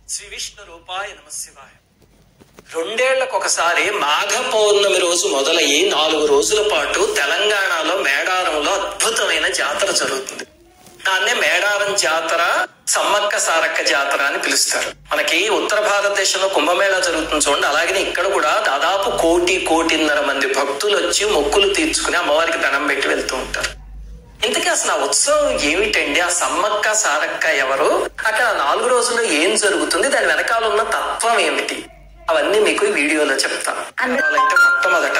శ్రీ విష్ణు రూపాయ నమ శివాయ రెండేళ్లకు ఒకసారి మాఘ పౌర్ణమి రోజు మొదలయ్యి నాలుగు రోజుల పాటు తెలంగాణలో మేడారంలో అద్భుతమైన జాతర జరుగుతుంది దాన్నే మేడారం జాతర సమ్మక్క సారక్క జాతర అని పిలుస్తారు మనకి ఉత్తర భారతదేశంలో కుంభమేళా జరుగుతుంది చూడండి అలాగే ఇక్కడ కూడా దాదాపు కోటి కోటిన్నర మంది భక్తులు వచ్చి మొక్కులు తీర్చుకుని అమ్మవారికి దండం పెట్టి వెళ్తూ ఉంటారు ఇంతకీ అసలు ఆ ఉత్సవం ఏమిటండి ఆ సమ్మక్క సారక్క ఎవరు అక్కడ నాలుగు రోజుల్లో ఏం జరుగుతుంది దాని వెనకాల ఉన్న తత్వం ఏమిటి అవన్నీ మీకు ఈ వీడియోలో చెప్తాను అంటే మొట్టమొదట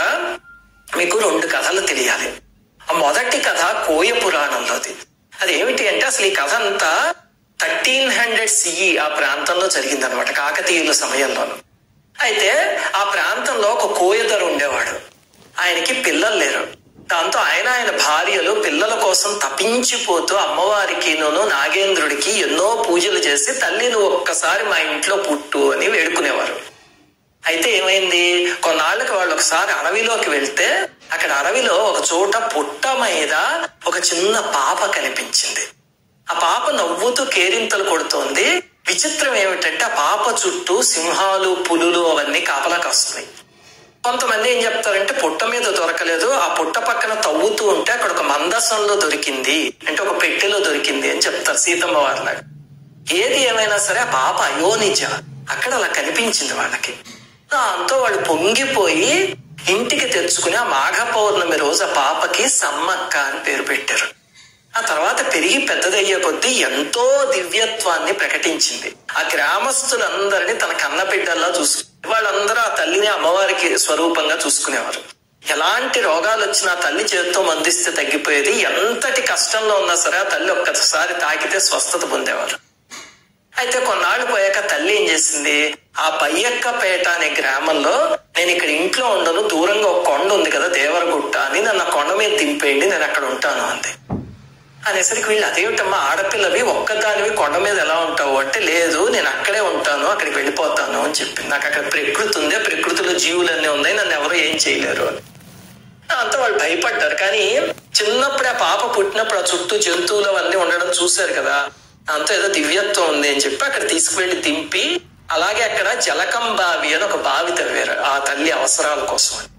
మీకు రెండు కథలు తెలియాలి ఆ మొదటి కథ కోయ పురాణంలోది అది ఏమిటి అంటే అసలు ఈ కథ అంతా థర్టీన్ హండ్రెడ్ సిఈ ఆ ప్రాంతంలో జరిగింది అనమాట కాకతీయుల సమయంలోను అయితే ఆ ప్రాంతంలో ఒక కోయదరు ఉండేవాడు ఆయనకి పిల్లలు లేరు దాంతో ఆయన ఆయన భార్యలు పిల్లల కోసం తపించిపోతూ అమ్మవారికి నూను నాగేంద్రుడికి ఎన్నో పూజలు చేసి తల్లి నువ్వు ఒక్కసారి మా ఇంట్లో పుట్టు అని వేడుకునేవారు అయితే ఏమైంది కొన్నాళ్ళకి వాళ్ళు ఒకసారి అడవిలోకి వెళ్తే అక్కడ అడవిలో ఒక చోట పుట్ట మీద ఒక చిన్న పాప కనిపించింది ఆ పాప నవ్వుతూ కేరింతలు కొడుతోంది విచిత్రం ఏమిటంటే ఆ పాప చుట్టూ సింహాలు పులులు అవన్నీ కాపలాకి వస్తున్నాయి కొంతమంది ఏం చెప్తారంటే పుట్ట మీద దొరకలేదు ఆ పుట్ట పక్కన తవ్వుతూ ఉంటే అక్కడ ఒక మందసంలో దొరికింది అంటే ఒక పెట్టెలో దొరికింది అని చెప్తారు సీతమ్మ వారిలాగా ఏది ఏమైనా సరే ఆ పాప అయోనిజ అక్కడ అలా కనిపించింది వాళ్ళకి దాంతో వాళ్ళు పొంగిపోయి ఇంటికి తెచ్చుకుని ఆ మాఘ పౌర్ణమి రోజు ఆ పాపకి సమ్మక్క అని పేరు పెట్టారు ఆ తర్వాత పెరిగి పెద్దదయ్యే కొద్దీ ఎంతో దివ్యత్వాన్ని ప్రకటించింది ఆ గ్రామస్తులందరినీ తన కన్న బిడ్డల్లా చూసుకుని వాళ్ళందరూ ఆ తల్లిని అమ్మవారికి స్వరూపంగా చూసుకునేవారు ఎలాంటి రోగాలు వచ్చినా తల్లి చేతితో మందిస్తే తగ్గిపోయేది ఎంతటి కష్టంలో ఉన్నా సరే ఆ తల్లి ఒక్కసారి తాకితే స్వస్థత పొందేవారు అయితే కొన్నాళ్ళు పోయాక తల్లి ఏం చేసింది ఆ పయ్యక్కపేట అనే గ్రామంలో నేను ఇక్కడ ఇంట్లో ఉండను దూరంగా ఒక కొండ ఉంది కదా దేవరగుట్ట అని నన్ను ఆ కొండ మీద దింపేయండి నేను అక్కడ ఉంటాను అంది అనేసరికి వీళ్ళు అదేమిటమ్మా ఆడపిల్లవి ఒక్కదానివి కొండ మీద ఎలా ఉంటావు అంటే లేదు నేను అక్కడే ఉంటాను అక్కడికి వెళ్ళిపోతాను అని చెప్పింది నాకు అక్కడ ప్రకృతి ఉంది ఆ ప్రకృతిలో జీవులన్నీ ఉన్నాయి నన్ను ఎవరు ఏం చేయలేరు అని అంతా వాళ్ళు భయపడ్డారు కానీ చిన్నప్పుడు ఆ పాప పుట్టినప్పుడు ఆ చుట్టూ జంతువులు అవన్నీ ఉండడం చూశారు కదా అంతా ఏదో దివ్యత్వం ఉంది అని చెప్పి అక్కడ తీసుకువెళ్లి దింపి అలాగే అక్కడ జలకం బావి అని ఒక బావి తవ్వారు ఆ తల్లి అవసరాల కోసం అని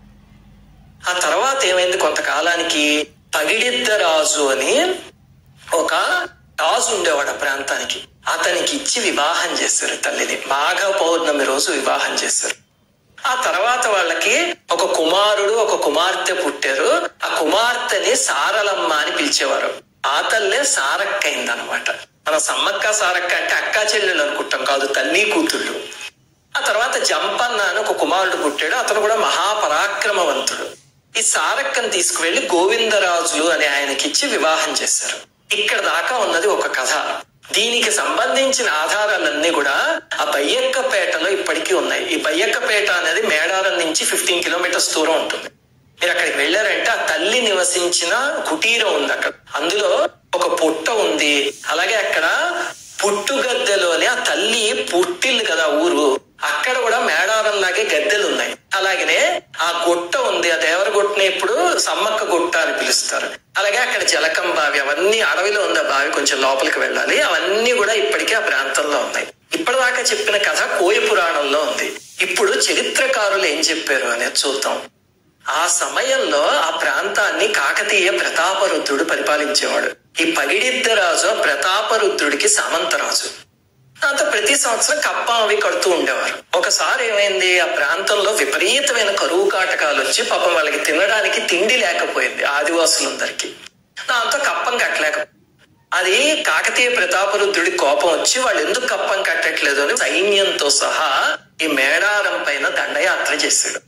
ఆ తర్వాత ఏమైంది కొంతకాలానికి పగిడిద్దరాజు అని ఒక రాజు ఉండేవాడు ఆ ప్రాంతానికి అతనికి ఇచ్చి వివాహం చేశారు తల్లిని మాఘ పౌర్ణమి రోజు వివాహం చేశారు ఆ తర్వాత వాళ్ళకి ఒక కుమారుడు ఒక కుమార్తె పుట్టారు ఆ కుమార్తెని సారలమ్మ అని పిలిచేవారు ఆ తల్లే సారక్కైంది అనమాట మన సమ్మక్క సారక్క అంటే అక్కా చెల్లెలు అనుకుంటాం కాదు తల్లి కూతుళ్ళు ఆ తర్వాత జంపన్న అని ఒక కుమారుడు పుట్టాడు అతను కూడా మహాపరాక్రమవంతుడు ఈ సారక్కను తీసుకువెళ్లి గోవిందరాజులు అని ఆయనకిచ్చి వివాహం చేశారు ఇక్కడ దాకా ఉన్నది ఒక కథ దీనికి సంబంధించిన ఆధారాలన్నీ కూడా ఆ బయ్యక్కపేటలో ఇప్పటికీ ఉన్నాయి ఈ బయ్యక్కపేట అనేది మేడారం నుంచి ఫిఫ్టీన్ కిలోమీటర్స్ దూరం ఉంటుంది మీరు అక్కడికి వెళ్ళారంటే ఆ తల్లి నివసించిన కుటీరం ఉంది అక్కడ అందులో ఒక పుట్ట ఉంది అలాగే అక్కడ పుట్టుగద్దెలోని ఆ తల్లి పుట్టిల్లు కదా ఊరు అక్కడ కూడా మేడారం లాగే గద్దెలు ఉన్నాయి అలాగనే ఆ గుట్ట ఉంది ఆ దేవర గుట్టని ఇప్పుడు సమ్మక్క గుట్ట అని పిలుస్తారు అలాగే అక్కడ జలకం బావి అవన్నీ అడవిలో ఉంది ఆ బావి కొంచెం లోపలికి వెళ్ళాలి అవన్నీ కూడా ఇప్పటికీ ఆ ప్రాంతంలో ఉన్నాయి ఇప్పటిదాకా చెప్పిన కథ కోయ పురాణంలో ఉంది ఇప్పుడు చరిత్రకారులు ఏం చెప్పారు అనేది చూద్దాం ఆ సమయంలో ఆ ప్రాంతాన్ని కాకతీయ ప్రతాపరుద్రుడు పరిపాలించేవాడు ఈ పగిడిద్దరాజు ప్రతాపరుద్రుడికి సామంతరాజు దాంతో ప్రతి సంవత్సరం కప్ప అవి కడుతూ ఉండేవారు ఒకసారి ఏమైంది ఆ ప్రాంతంలో విపరీతమైన కరువు కాటకాలు వచ్చి పాపం వాళ్ళకి తినడానికి తిండి లేకపోయింది ఆదివాసులందరికీ దాంతో కప్పం కట్టలేక అది కాకతీయ ప్రతాపరుద్రుడి కోపం వచ్చి వాళ్ళు ఎందుకు కప్పం కట్టట్లేదు అని సైన్యంతో సహా ఈ మేడారం పైన దండయాత్ర చేశాడు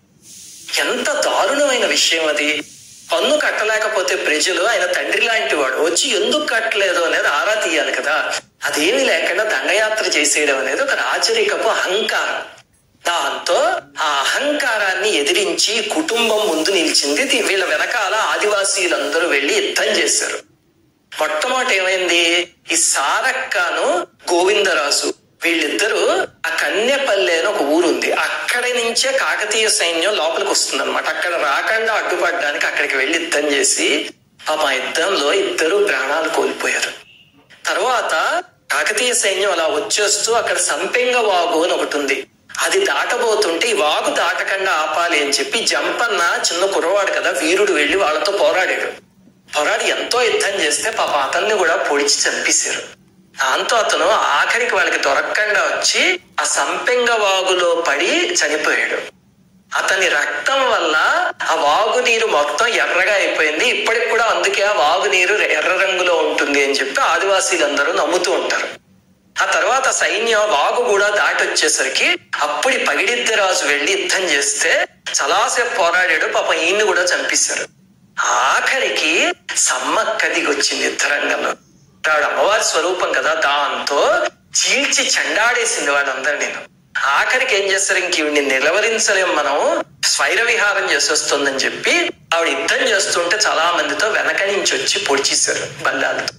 ఎంత దారుణమైన విషయం అది పన్ను కట్టలేకపోతే ప్రజలు ఆయన తండ్రి లాంటి వాడు వచ్చి ఎందుకు కట్టలేదు అనేది ఆరా తీయాలి కదా అదేమీ లేకుండా దండయాత్ర చేసేయడం అనేది ఒక రాజరికపు అహంకారం దాంతో ఆ అహంకారాన్ని ఎదిరించి కుటుంబం ముందు నిలిచింది దీ- వీళ్ళ వెనకాల ఆదివాసీలందరూ వెళ్లి యుద్ధం చేశారు మొట్టమొదటి ఏమైంది ఈ సారక్కను గోవిందరాజు వీళ్ళిద్దరూ ఆ కన్యపల్లి అని ఒక ఊరుంది అక్కడి నుంచే కాకతీయ సైన్యం లోపలికి వస్తుంది అనమాట అక్కడ రాకుండా అడ్డుపడడానికి అక్కడికి వెళ్లి యుద్ధం చేసి పాప ఆ యుద్ధంలో ఇద్దరు ప్రాణాలు కోల్పోయారు తర్వాత కాకతీయ సైన్యం అలా వచ్చేస్తూ అక్కడ సంపెంగ వాగు అని ఒకటి ఉంది అది దాటబోతుంటే ఈ వాగు దాటకుండా ఆపాలి అని చెప్పి జంపన్న చిన్న కుర్రవాడు కదా వీరుడు వెళ్లి వాళ్ళతో పోరాడాడు పోరాడి ఎంతో యుద్ధం చేస్తే పాప అతన్ని కూడా పొడిచి చంపేశారు దాంతో అతను ఆఖరికి వాళ్ళకి దొరకకుండా వచ్చి ఆ సంపెంగ వాగులో పడి చనిపోయాడు అతని రక్తం వల్ల ఆ వాగు నీరు మొత్తం ఎర్రగా అయిపోయింది ఇప్పటికి కూడా అందుకే ఆ వాగు నీరు ఎర్ర రంగులో ఉంటుంది అని చెప్పి ఆదివాసీలందరూ నమ్ముతూ ఉంటారు ఆ తర్వాత సైన్యం వాగు కూడా దాటి వచ్చేసరికి అప్పుడు పగిడిద్ద రాజు వెళ్లి యుద్ధం చేస్తే చాలాసేపు పోరాడాడు పాపం ఈయన్ని కూడా చంపేశారు ఆఖరికి సమ్మక్క దిగి వచ్చింది యుద్ధరంగంలో ఆవిడ అమ్మవారి స్వరూపం కదా దాంతో చీల్చి చెండాడేసింది వాళ్ళందరినీ ఆఖరికి ఏం చేస్తారు ఇంక ఈవిడ్ని నిలవరించలేం మనం స్వైర విహారం చేసేస్తుందని చెప్పి ఆవిడ యుద్ధం చేస్తుంటే చాలా మందితో వెనక నుంచి వచ్చి పొడిచేశారు బల్లాలతో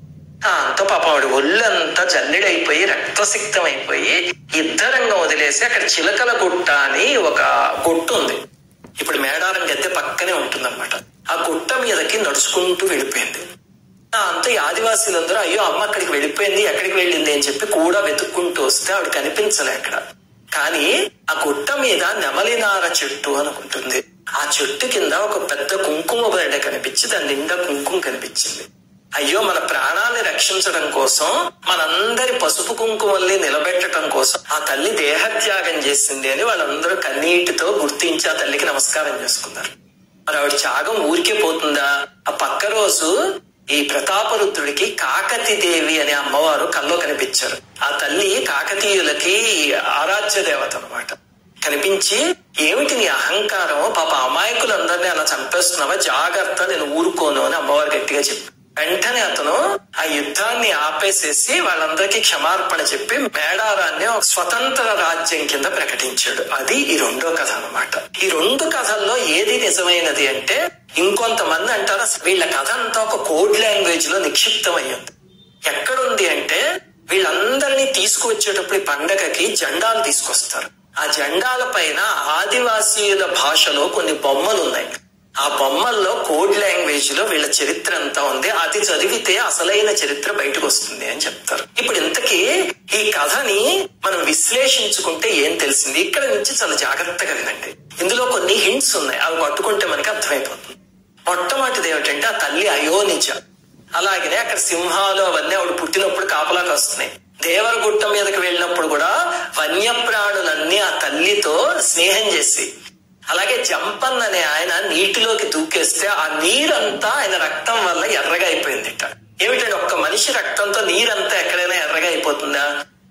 అంతా పాపం ఆవిడ ఒళ్ళంతా జల్లెడైపోయి రక్తసిక్తం అయిపోయి యుద్ధరంగం వదిలేసి అక్కడ చిలకల గుట్ట అని ఒక గుట్ట ఉంది ఇప్పుడు మేడారం గద్దె పక్కనే ఉంటుందన్నమాట ఆ గుట్ట మీదకి నడుచుకుంటూ వెళ్ళిపోయింది అంతా ఈ ఆదివాసీలందరూ అయ్యో అమ్మ అక్కడికి వెళ్ళిపోయింది ఎక్కడికి వెళ్ళింది అని చెప్పి కూడా వెతుక్కుంటూ వస్తే ఆవిడ కనిపించలే అక్కడ కానీ ఆ గుట్ట మీద నెమలినార చెట్టు అనుకుంటుంది ఆ చెట్టు కింద ఒక పెద్ద కుంకుమ బయట కనిపించి దాని నిండా కుంకుమ కనిపించింది అయ్యో మన ప్రాణాన్ని రక్షించడం కోసం మనందరి పసుపు కుంకుమల్ని నిలబెట్టడం కోసం ఆ తల్లి దేహత్యాగం చేసింది అని వాళ్ళందరూ కన్నీటితో గుర్తించి ఆ తల్లికి నమస్కారం చేసుకున్నారు మరి ఆవిడ త్యాగం ఊరికే పోతుందా ఆ పక్క రోజు ఈ ప్రతాపరుద్రుడికి కాకతి దేవి అనే అమ్మవారు కల్లో కనిపించారు ఆ తల్లి కాకతీయులకి ఆరాధ్య దేవత అనమాట కనిపించి ఏమిటి నీ అహంకారం పాప అమాయకులందరినీ అలా చంపేస్తున్నావా జాగ్రత్త నేను ఊరుకోను అని అమ్మవారు గట్టిగా చెప్పి వెంటనే అతను ఆ యుద్ధాన్ని ఆపేసేసి వాళ్ళందరికీ క్షమార్పణ చెప్పి మేడారాన్ని ఒక స్వతంత్ర రాజ్యం కింద ప్రకటించాడు అది ఈ రెండో కథ అన్నమాట ఈ రెండు కథల్లో ఏది నిజమైనది అంటే ఇంకొంతమంది అంటారు "అసలు వీళ్ళ కథ అంతా ఒక కోడ్ లాంగ్వేజ్ లో నిక్షిప్తమయ్యింది ఎక్కడుంది అంటే వీళ్ళందరినీ తీసుకువచ్చేటప్పుడు ఈ పండగకి జెండాలు తీసుకొస్తారు ఆ జెండాల పైన ఆదివాసీయుల భాషలో కొన్ని బొమ్మలు ఉన్నాయి ఆ బొమ్మల్లో కోడ్ లాంగ్వేజ్ లో వీళ్ళ చరిత్ర అంతా ఉంది అది చదివితే అసలైన చరిత్ర బయటకు వస్తుంది అని చెప్తారు ఇప్పుడు ఇంతకీ ఈ కథని మనం విశ్లేషించుకుంటే ఏం తెలిసింది ఇక్కడ నుంచి చాలా జాగ్రత్తగా వినండి ఇందులో కొన్ని హింట్స్ ఉన్నాయి అవి పట్టుకుంటే మనకి అర్థమైపోతుంది మొట్టమొదటిది ఏమిటంటే ఆ తల్లి అయోనిజ అలాగనే అక్కడ సింహాలు అవన్నీ ఆవిడ పుట్టినప్పుడు కాపలాకి వస్తున్నాయి దేవరగుట్ట మీదకి వెళ్ళినప్పుడు కూడా వన్యప్రాణులన్నీ ఆ తల్లితో స్నేహం చేసి అలాగే జంపన్ అనే ఆయన నీటిలోకి దూకేస్తే ఆ నీరంతా ఆయన రక్తం వల్ల ఎర్రగా అయిపోయిందిట ఏమిటంటే ఒక్క మనిషి రక్తంతో నీరంతా ఎక్కడైనా ఎర్రగా అయిపోతుందా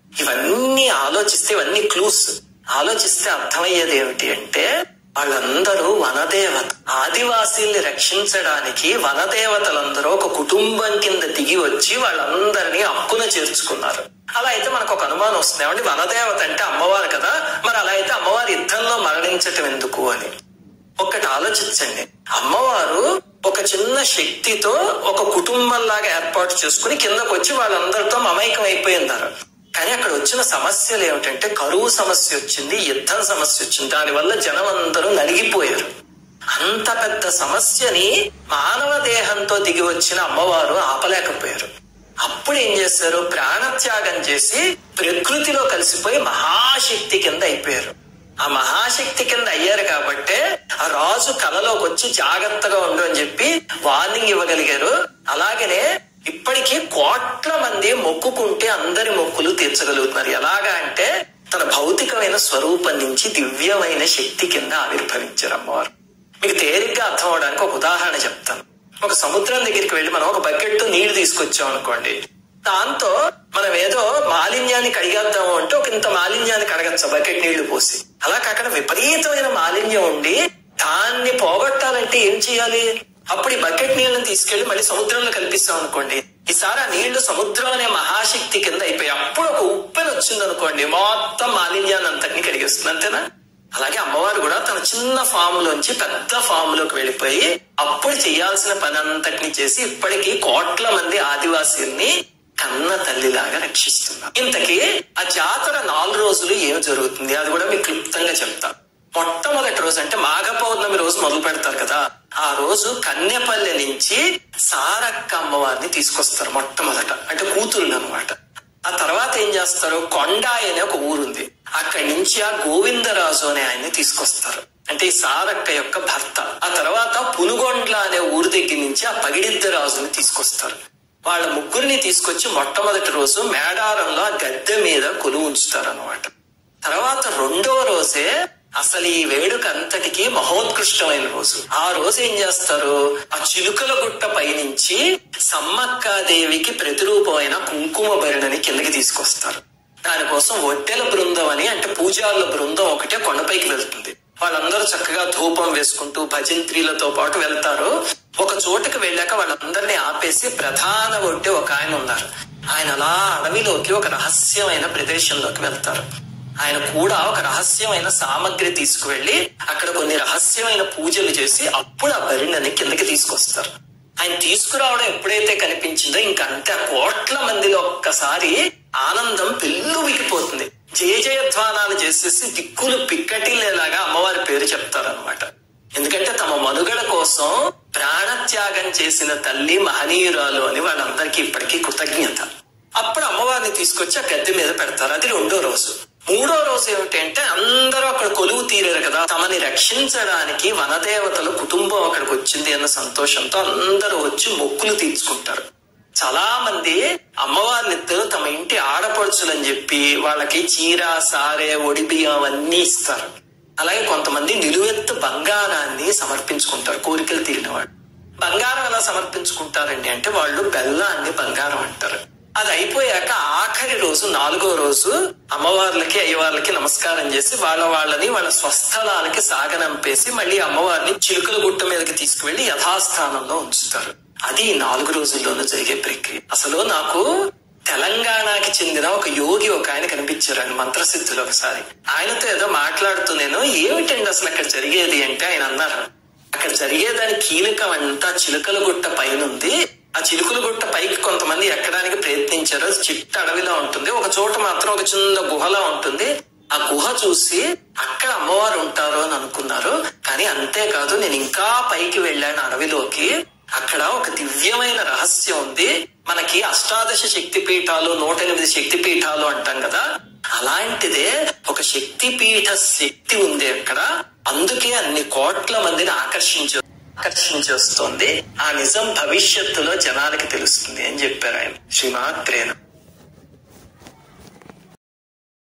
ఇవన్నీ ఆలోచిస్తే ఇవన్నీ క్లూస్ ఆలోచిస్తే అర్థమయ్యేది ఏమిటి అంటే వాళ్ళందరూ వనదేవత ఆదివాసీల్ని రక్షించడానికి వనదేవతలందరూ ఒక కుటుంబం కింద దిగి వచ్చి వాళ్ళందరినీ అక్కున చేర్చుకున్నారు అలా అయితే మనకు ఒక అనుమానం వస్తుంది ఏమండి వనదేవత అంటే అమ్మవారు కదా మరి అలా అయితే అమ్మవారు యుద్ధంలో మరణించటం ఎందుకు అని ఒక్కటి ఆలోచించండి అమ్మవారు ఒక చిన్న శక్తితో ఒక కుటుంబంలాగా ఏర్పాటు చేసుకుని కిందకు వచ్చి వాళ్ళందరితో మమైకం అయిపోయినారు కానీ అక్కడ వచ్చిన సమస్యలు ఏమిటంటే కరువు సమస్య వచ్చింది యుద్ధం సమస్య వచ్చింది దానివల్ల జనం అందరూ నలిగిపోయారు అంత పెద్ద సమస్యని మానవ దేహంతో దిగి వచ్చిన అమ్మవారు ఆపలేకపోయారు అప్పుడు ఏం చేశారు ప్రాణత్యాగం చేసి ప్రకృతిలో కలిసిపోయి మహాశక్తి కింద అయిపోయారు ఆ మహాశక్తి కింద అయ్యారు కాబట్టే ఆ రాజు కలలోకి వచ్చి జాగ్రత్తగా ఉండు అని చెప్పి వార్నింగ్ ఇవ్వగలిగారు అలాగనే ఇప్పటికీ కోట్ల మంది మొక్కుకుంటే అందరి మొక్కులు తీర్చగలుగుతున్నారు ఎలాగా అంటే తన భౌతికమైన స్వరూపం నుంచి దివ్యమైన శక్తి కింద ఆవిర్భవించారు అమ్మవారు మీకు తేలిగ్గా అర్థం అవడానికి ఒక ఉదాహరణ చెప్తాను ఒక సముద్రం దగ్గరికి వెళ్ళి మనం ఒక బకెట్ నీళ్లు తీసుకొచ్చాం అనుకోండి దాంతో మనం ఏదో మాలిన్యాన్ని కడిగేద్దాము అంటే ఒక ఇంత మాలిన్యాన్ని కడగచ్చు బకెట్ నీళ్లు పోసి అలా కాకుండా విపరీతమైన మాలిన్యం ఉండి దాన్ని పోగొట్టాలంటే ఏం చేయాలి అప్పుడు ఈ బకెట్ నీళ్ళని తీసుకెళ్లి మళ్ళీ సముద్రంలో కల్పిస్తాం అనుకోండి ఈసారి ఆ నీళ్లు సముద్రం అనే మహాశక్తి కింద అయిపోయి అప్పుడు ఒక ఉప్పెన వచ్చింది అనుకోండి మొత్తం మాలిన్యాన్ని అంతటిని కడిగేస్తుంది అంతేనా అలాగే అమ్మవారు కూడా తన చిన్న ఫామ్ లోంచి పెద్ద ఫామ్ లోకి వెళ్ళిపోయి అప్పుడు చేయాల్సిన పని అంతటిని చేసి ఇప్పటికీ కోట్ల మంది ఆదివాసీల్ని కన్న తల్లిలాగా రక్షిస్తున్నారు ఇంతకీ ఆ జాతర నాలుగు రోజులు ఏం జరుగుతుంది అది కూడా మీకు క్లుప్తంగా చెప్తా మొట్టమొదటి రోజు అంటే మాఘ పౌర్ణమి రోజు మొదలు పెడతారు కదా ఆ రోజు కన్యపల్లి నుంచి సారక్క అమ్మవారిని తీసుకొస్తారు మొట్టమొదట అంటే కూతురు అనమాట ఆ తర్వాత ఏం చేస్తారు కొండాయి అనే ఒక ఊరుంది అక్కడి నుంచి ఆ గోవిందరాజు అనే ఆయన్ని తీసుకొస్తారు అంటే ఈ సారక్క యొక్క భర్త ఆ తర్వాత పునుగొండ్ల అనే ఊరు దగ్గర నుంచి ఆ పగిడిద్ద రాజుని తీసుకొస్తారు వాళ్ళ ముగ్గురిని తీసుకొచ్చి మొట్టమొదటి రోజు మేడారంలో ఆ గద్దె మీద కొలువు ఉంచుతారు అనమాట తర్వాత రెండవ రోజే అసలు ఈ వేడుక అంతటికి మహోత్కృష్టమైన రోజు ఆ రోజు ఏం చేస్తారు ఆ చిలుకల గుట్ట పైనుంచి సమ్మక్కాదేవికి ప్రతిరూపమైన కుంకుమ భరణని కిందకి తీసుకొస్తారు దానికోసం ఒట్టెల బృందం అని అంటే పూజారుల బృందం ఒకటే కొండపైకి వెళ్తుంది వాళ్ళందరూ చక్కగా ధూపం వేసుకుంటూ భజంత్రీలతో పాటు వెళ్తారు ఒక చోటుకు వెళ్ళాక వాళ్ళందరినీ ఆపేసి ప్రధాన ఒట్టి ఒక ఆయన ఉన్నారు ఆయన అలా అడవిలోకి ఒక రహస్యమైన ప్రదేశంలోకి వెళ్తారు ఆయన కూడా ఒక రహస్యమైన సామగ్రి తీసుకువెళ్లి అక్కడ కొన్ని రహస్యమైన పూజలు చేసి అప్పుడు ఆ బరిణని కిందకి తీసుకొస్తారు ఆయన తీసుకురావడం ఎప్పుడైతే కనిపించిందో ఇంకంతే కోట్ల మందిలో ఒక్కసారి ఆనందం పెళ్ళువికిపోతుంది జయ జయధ్వానాలు చేసేసి దిక్కులు పిక్కటిల్లేలాగా అమ్మవారి పేరు చెప్తారనమాట ఎందుకంటే తమ మనుగడ కోసం ప్రాణత్యాగం చేసిన తల్లి మహనీయురాలు అని వాళ్ళందరికీ ఇప్పటికీ కృతజ్ఞత అప్పుడు అమ్మవారిని తీసుకొచ్చి ఆ గద్దె మీద పెడతారు అది రెండో రోజు మూడో రోజు ఏమిటంటే అందరూ అక్కడ కొలువు తీరారు కదా తమని రక్షించడానికి వనదేవతల కుటుంబం అక్కడికి వచ్చింది అన్న సంతోషంతో అందరూ వచ్చి మొక్కులు తీర్చుకుంటారు చాలా మంది అమ్మవారిని ఇద్దరు తమ ఇంటి ఆడపడుచులని చెప్పి వాళ్ళకి చీర సారే ఒడిబియ్యం అవన్నీ ఇస్తారు అలాగే కొంతమంది నిలువెత్తు బంగారాన్ని సమర్పించుకుంటారు కోరికలు తీరిన వాళ్ళు బంగారం ఎలా సమర్పించుకుంటారండి అంటే వాళ్ళు బెల్లాన్ని బంగారం అంటారు అది అయిపోయాక ఆఖరి రోజు నాలుగో రోజు అమ్మవార్లకి అయ్యవార్లకి నమస్కారం చేసి వాళ్ళ వాళ్ళని వాళ్ళ స్వస్థలాలకి సాగనంపేసి మళ్ళీ అమ్మవారిని చిలుకల గుట్ట మీదకి తీసుకువెళ్లి యథాస్థానంలో ఉంచుతారు అది ఈ నాలుగు రోజుల్లోనూ జరిగే ప్రక్రియ అసలు నాకు తెలంగాణకి చెందిన ఒక యోగి ఒక ఆయన కనిపించారు ఆయన మంత్రసిద్ధులు ఒకసారి ఆయనతో ఏదో మాట్లాడుతూ నేను ఏమిటండి అసలు అక్కడ జరిగేది అంటే ఆయన అన్నారు అక్కడ జరిగేదాని కీలకం అంతా చిలుకల గుట్ట పైన ఉంది ఆ చిలుకల గుట్ట పైకి కొంతమంది ఎక్కడానికి ప్రయత్నించారు అది చిట్ట అడవిలో ఉంటుంది ఒక చోట మాత్రం ఒక చిన్న గుహలా ఉంటుంది ఆ గుహ చూసి అక్కడ అమ్మవారు ఉంటారు అని అనుకున్నారు కానీ అంతేకాదు నేను ఇంకా పైకి వెళ్ళాను అడవిలోకి అక్కడ ఒక దివ్యమైన రహస్యం ఉంది మనకి అష్టాదశ శక్తి పీఠాలు నూట ఎనిమిది శక్తి పీఠాలు అంటాం కదా అలాంటిదే ఒక శక్తి పీఠ శక్తి ఉంది అక్కడ అందుకే అన్ని కోట్ల మందిని ఆకర్షించ ఆకర్షించేస్తోంది ఆ నిజం భవిష్యత్తులో జనాలకి తెలుస్తుంది అని చెప్పారు ఆయన శ్రీమాత్రేన